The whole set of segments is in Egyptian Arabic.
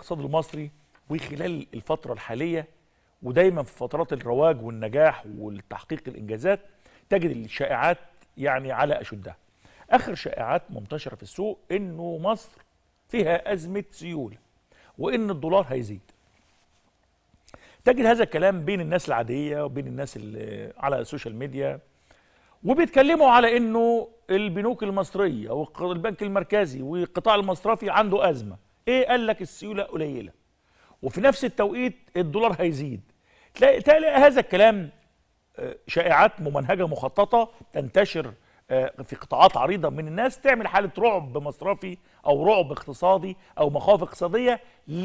الاقتصاد المصري وخلال الفتره الحاليه ودايما في فترات الرواج والنجاح والتحقيق الانجازات تجد الشائعات يعني على اشدها اخر شائعات منتشره في السوق انه مصر فيها ازمه سيوله وان الدولار هيزيد تجد هذا الكلام بين الناس العاديه وبين الناس اللي على السوشيال ميديا وبيتكلموا على انه البنوك المصريه والبنك المركزي والقطاع المصرفي عنده ازمه ايه قال لك السيوله قليله وفي نفس التوقيت الدولار هيزيد تلاقي, تلاقي هذا الكلام آه، شائعات ممنهجه مخططه تنتشر آه، في قطاعات عريضه من الناس تعمل حاله رعب مصرفي او رعب اقتصادي او مخاوف اقتصاديه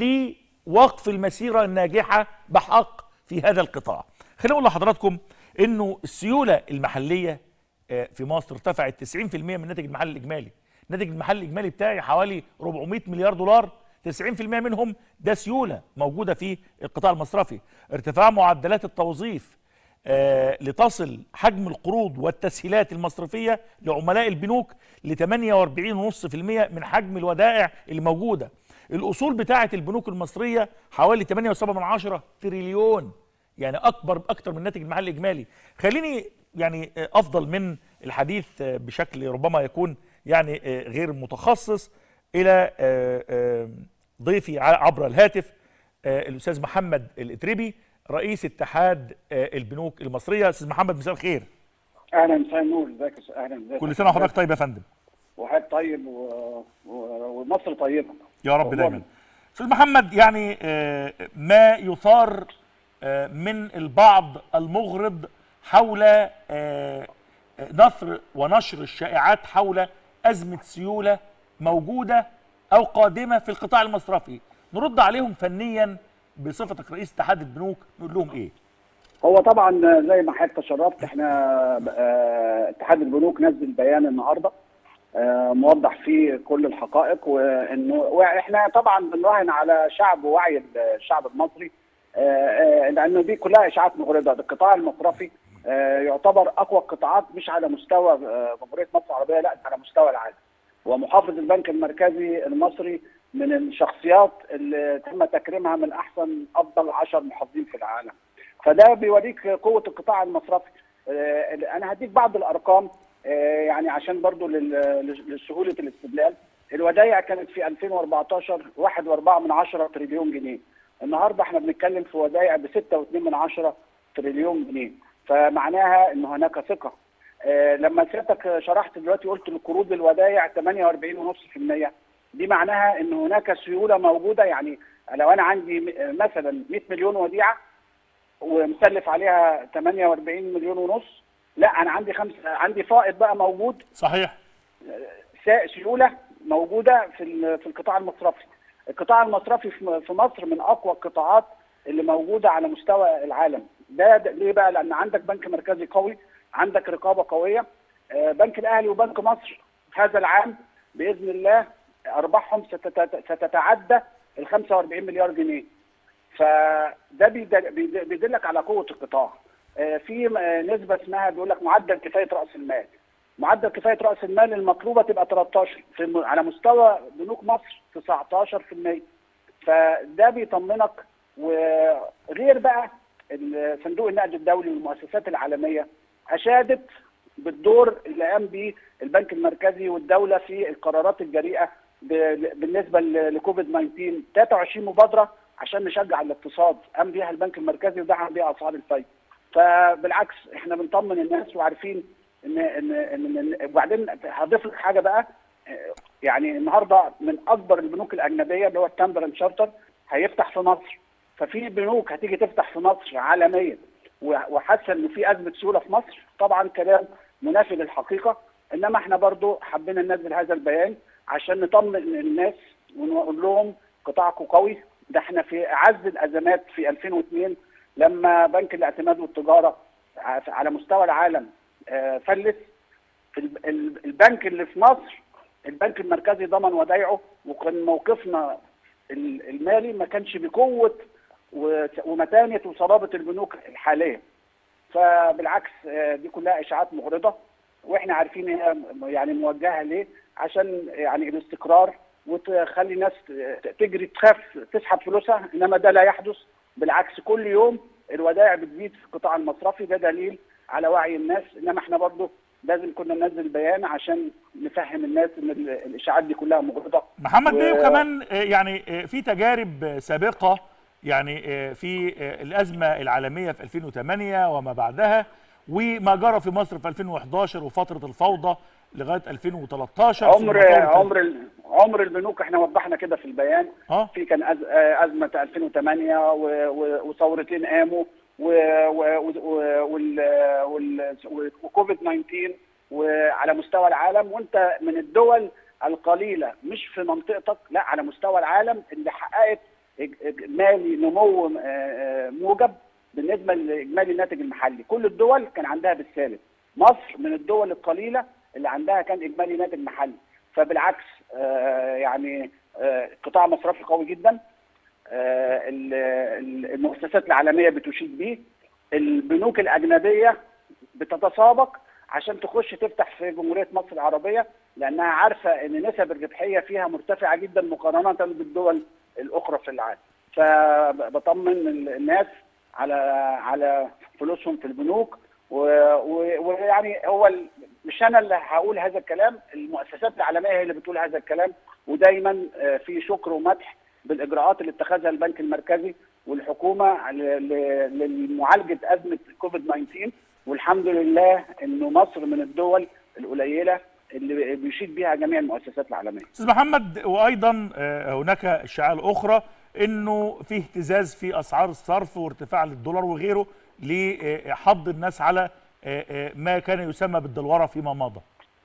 لوقف المسيره الناجحه بحق في هذا القطاع. خليني اقول لحضراتكم انه السيوله المحليه آه، في مصر ارتفعت 90% من الناتج المحلي الاجمالي. الناتج المحلي الاجمالي بتاعي حوالي 400 مليار دولار 90% منهم ده سيوله موجوده في القطاع المصرفي ارتفاع معدلات التوظيف آه لتصل حجم القروض والتسهيلات المصرفية لعملاء البنوك ل 48.5% من حجم الودائع اللي موجودة الأصول بتاعة البنوك المصرية حوالي 8.7 تريليون يعني أكبر أكتر من الناتج المحلي الإجمالي خليني يعني آه، أفضل من الحديث آه، بشكل ربما يكون يعني آه، غير متخصص إلى آه، آه، ضيفي ع- عبر الهاتف آه، الأستاذ محمد الإتربي رئيس اتحاد آه، البنوك المصرية أستاذ محمد مساء الخير اهلا مساء النور ازيك يا أستاذ؟ اهلا ازيك كل سنة وحضرتك طيب يا فندم وحضرتك طيب و... و... ومصر طيبه يا رب والله. دايما استاذ محمد يعني آه، ما يثار آه، من البعض المغرض حول آه، آه، نثر ونشر الشائعات حول أزمة سيولة موجودة أو قادمة في القطاع المصرفي نرد عليهم فنيا بصفتك رئيس اتحاد البنوك نقول لهم ايه هو طبعا زي ما حضرتك تشرفت احنا آه، اتحاد البنوك نزل بيان النهارده آه، موضح فيه كل الحقائق وانه واحنا طبعا بنراهن على شعب ووعي الشعب المصري آه، آه، لانه دي كلها اشاعات مغرضه القطاع المصرفي آه، يعتبر اقوى القطاعات مش على مستوى آه، جمهوريه مصر العربيه لا على مستوى العالم ومحافظ البنك المركزي المصري من الشخصيات اللي تم تكريمها من احسن افضل 10 محافظين في العالم فده بيوريك قوه القطاع المصرفي آه، انا هديك بعض الارقام آه، يعني عشان برضو لل- لسهوله الاستدلال الودايع كانت في 2014 1.4 من 10 تريليون جنيه النهارده احنا بنتكلم في ودايع ب 6.2 من 10 تريليون جنيه فمعناها ان هناك ثقه آه، لما سيادتك شرحت دلوقتي قلت القروض الودايع 48.5% دي معناها ان هناك سيوله موجوده يعني لو انا عندي م- مثلا 100 مليون وديعه ومسلف عليها 48 مليون ونص لا انا عندي خمس عندي فائض بقى موجود صحيح سا- سيوله موجوده في ال- في القطاع المصرفي. القطاع المصرفي في في مصر من اقوى القطاعات اللي موجوده على مستوى العالم. ده, ده ليه بقى؟ لان عندك بنك مركزي قوي، عندك رقابه قويه. آه، بنك الاهلي وبنك مصر هذا العام باذن الله ارباحهم ستت- ستتعدى ال 45 مليار جنيه. فده بيدل- بيدل- بيدلك على قوه القطاع. آه، في آه، نسبه اسمها بيقول لك معدل كفايه راس المال. معدل كفايه راس المال المطلوبه تبقى 13 في الم- على مستوى بنوك مصر 19% فده بيطمنك وغير بقى ال- صندوق النقد الدولي والمؤسسات العالميه اشادت بالدور اللي قام به البنك المركزي والدوله في القرارات الجريئه ب- بالنسبه ل- لكوفيد 19 23 مبادره عشان نشجع الاقتصاد قام بيها البنك المركزي ودعم بيها اسعار الفايده فبالعكس احنا بنطمن الناس وعارفين ان ان ان, إن وبعدين هضيف لك حاجه بقى اه، يعني النهارده من اكبر البنوك الاجنبيه اللي هو التامبرن شارتر هيفتح في مصر ففي بنوك هتيجي تفتح في مصر عالميا و- وحاسه ان في ازمه سيوله في مصر طبعا كلام منافي للحقيقه انما احنا برضو حبينا ننزل هذا البيان عشان نطمن الناس ونقول لهم قطاعكم قوي ده احنا في اعز الازمات في 2002 لما بنك الاعتماد والتجاره ع- على مستوى العالم آه، فلس ال- ال- البنك اللي في مصر البنك المركزي ضمن ودايعه وكان موقفنا ال- المالي ما كانش بقوه و- ومتانه وصلابه البنوك الحاليه فبالعكس آه، دي كلها اشاعات مغرضه واحنا عارفين هي م- يعني موجهه ليه عشان يعني الاستقرار وتخلي الناس ت- تجري تخاف تسحب فلوسها انما ده لا يحدث بالعكس كل يوم الودائع بتزيد في القطاع المصرفي ده دليل على وعي الناس انما احنا برضه لازم كنا ننزل بيان عشان نفهم الناس ان ال- الاشاعات دي كلها مغرضه محمد بيه و- وكمان آه، يعني آه، في تجارب آه، سابقة يعني آه، في آه، الأزمة العالمية في 2008 وما بعدها وما جرى في مصر في 2011 وفترة الفوضى لغاية 2013 عمر ثم ثورة عمر ال- عمر البنوك احنا وضحنا كده في البيان اه في كان أز- آه، ازمه 2008 و- و- وثورتين قاموا و- و- و- وال- وال- وكوفيد 19 وعلى مستوى العالم وانت من الدول القليله مش في منطقتك لا على مستوى العالم اللي حققت إج- اجمالي نمو آه، آه، موجب بالنسبه لاجمالي الناتج المحلي كل الدول كان عندها بالسالب مصر من الدول القليله اللي عندها كان اجمالي ناتج محلي فبالعكس آه، يعني آه، قطاع مصرفي قوي جدا آه، ال- ال- المؤسسات العالميه بتشيد بيه البنوك الاجنبيه بتتسابق عشان تخش تفتح في جمهوريه مصر العربيه لانها عارفه ان نسب الربحيه فيها مرتفعه جدا مقارنه بالدول الاخرى في العالم فبطمن ال- الناس على على فلوسهم في البنوك و- و- ويعني هو ال- مش انا اللي هقول هذا الكلام المؤسسات العالميه هي اللي بتقول هذا الكلام ودايما آه، في شكر ومدح بالاجراءات اللي اتخذها البنك المركزي والحكومه ل- ل- لمعالجه ازمه كوفيد 19 والحمد لله انه مصر من الدول القليله اللي بيشيد بها جميع المؤسسات العالميه. استاذ محمد وايضا آه، هناك اشاعات اخرى انه في اهتزاز في اسعار الصرف وارتفاع للدولار وغيره لحض الناس على آه، آه، ما كان يسمى بالدلوره فيما مضى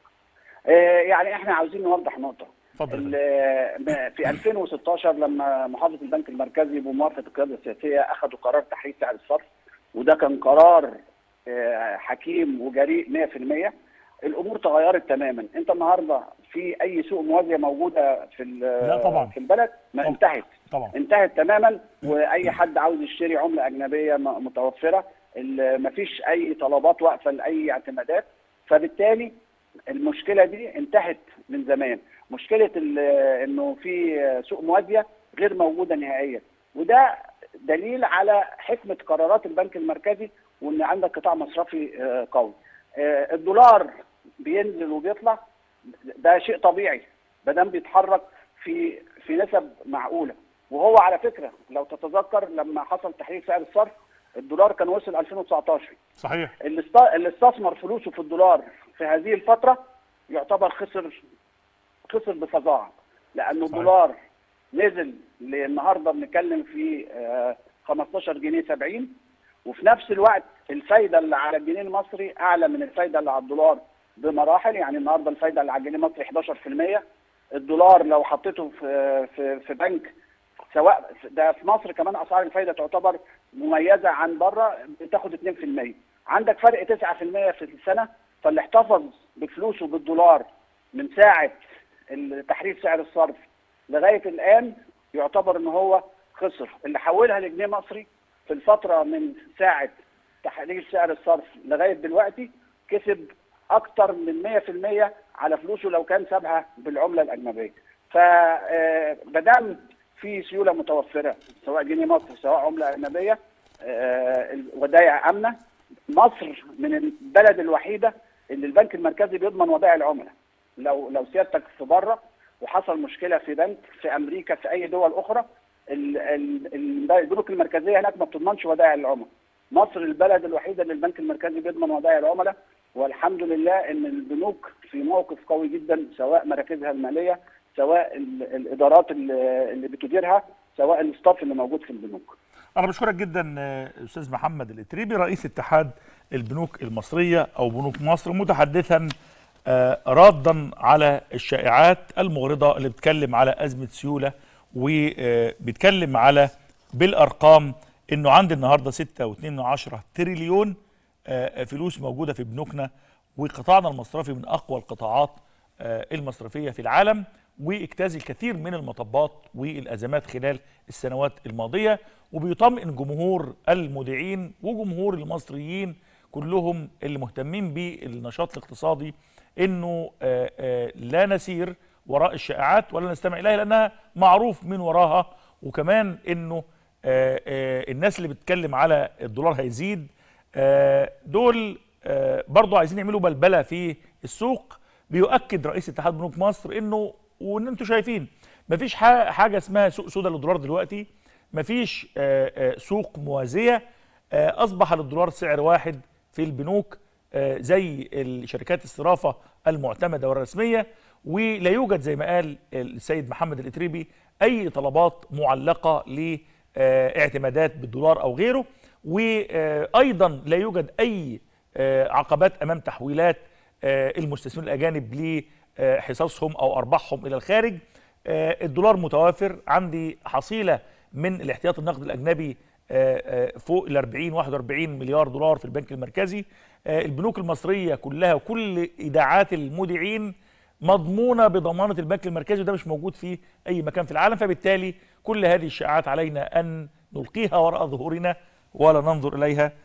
آه، يعني احنا عاوزين نوضح نقطه. اتفضل ال- في 2016 لما محافظه البنك المركزي بموافقه القياده السياسيه اخذوا قرار تحرير سعر الصرف وده كان قرار آه، حكيم وجريء 100% الامور تغيرت تماما انت النهارده في اي سوق موازيه موجوده في ال- لا طبعا. في البلد ما طبعا. انتهت طبعا انتهت تماما واي حد عاوز يشتري عمله اجنبيه م- متوفره ال- مفيش اي طلبات واقفه لاي اعتمادات فبالتالي المشكله دي انتهت من زمان مشكله ال- انه في سوق موازيه غير موجوده نهائيا وده دليل على حكمه قرارات البنك المركزي وان عندك قطاع مصرفي آه، قوي آه، الدولار بينزل وبيطلع ده شيء طبيعي ما دام بيتحرك في في نسب معقوله وهو على فكره لو تتذكر لما حصل تحرير سعر الصرف الدولار كان وصل 2019 صحيح اللي است- اللي استثمر فلوسه في الدولار في هذه الفتره يعتبر خسر خسر بفظاعه لانه صحيح. الدولار نزل النهارده بنتكلم في آه، 15 جنيه 70 وفي نفس الوقت الفايده اللي على الجنيه المصري اعلى من الفايده اللي على الدولار بمراحل يعني النهارده الفايده اللي على الجنيه المصري 11% الدولار لو حطيته في في في بنك سواء ده في مصر كمان اسعار الفايده تعتبر مميزه عن بره بتاخد 2% عندك فرق 9% في السنه فاللي احتفظ بفلوسه بالدولار من ساعه تحرير سعر الصرف لغايه الان يعتبر ان هو خسر اللي حولها لجنيه مصري في الفتره من ساعه تحرير سعر الصرف لغايه دلوقتي كسب اكتر من 100% على فلوسه لو كان سابها بالعمله الاجنبيه فبدام في سيوله متوفره سواء جنيه مصري سواء عمله اجنبيه آه، الودائع امنه مصر من البلد الوحيده اللي البنك المركزي بيضمن ودائع العملاء لو لو سيادتك في بره وحصل مشكله في بنك في امريكا في اي دول اخرى ال- ال- ال- البنوك المركزيه هناك ما بتضمنش ودائع العملاء مصر البلد الوحيده اللي البنك المركزي بيضمن ودائع العملاء والحمد لله ان البنوك في موقف قوي جدا سواء مراكزها الماليه سواء ال- الادارات اللي اللي بتديرها سواء الاستاف اللي موجود في البنوك انا بشكرك جدا آه، استاذ محمد الاتريبي رئيس اتحاد البنوك المصريه او بنوك مصر متحدثا آه، رادا على الشائعات المغرضه اللي بتتكلم على ازمه سيوله وبيتكلم على بالارقام انه عندي النهارده 6.2 تريليون آه، فلوس موجوده في بنوكنا وقطاعنا المصرفي من اقوى القطاعات آه، المصرفيه في العالم واجتاز الكثير من المطبات والازمات خلال السنوات الماضيه وبيطمئن جمهور المذيعين وجمهور المصريين كلهم اللي مهتمين بالنشاط الاقتصادي انه آه، آه، لا نسير وراء الشائعات ولا نستمع اليها لانها معروف من وراها وكمان انه آه، آه، الناس اللي بتتكلم على الدولار هيزيد آه، دول آه، برضو عايزين يعملوا بلبله في السوق بيؤكد رئيس اتحاد بنوك مصر انه وان انتم شايفين مفيش ح- حاجه اسمها سوق سودا للدولار دلوقتي مفيش آه، آه، سوق موازيه آه، اصبح للدولار سعر واحد في البنوك آه، زي الشركات الصرافه المعتمده والرسميه ولا يوجد زي ما قال السيد محمد الاتريبي اي طلبات معلقه لاعتمادات بالدولار او غيره وايضا لا يوجد اي آه، عقبات امام تحويلات آه، المستثمرين الاجانب لحصصهم او ارباحهم الى الخارج آه، الدولار متوافر عندي حصيله من الاحتياط النقد الاجنبي آه، آه، فوق ال 40 41 مليار دولار في البنك المركزي آه، البنوك المصريه كلها وكل ايداعات المودعين مضمونه بضمانه البنك المركزي وده مش موجود في اي مكان في العالم فبالتالي كل هذه الشائعات علينا ان نلقيها وراء ظهورنا ولا ننظر اليها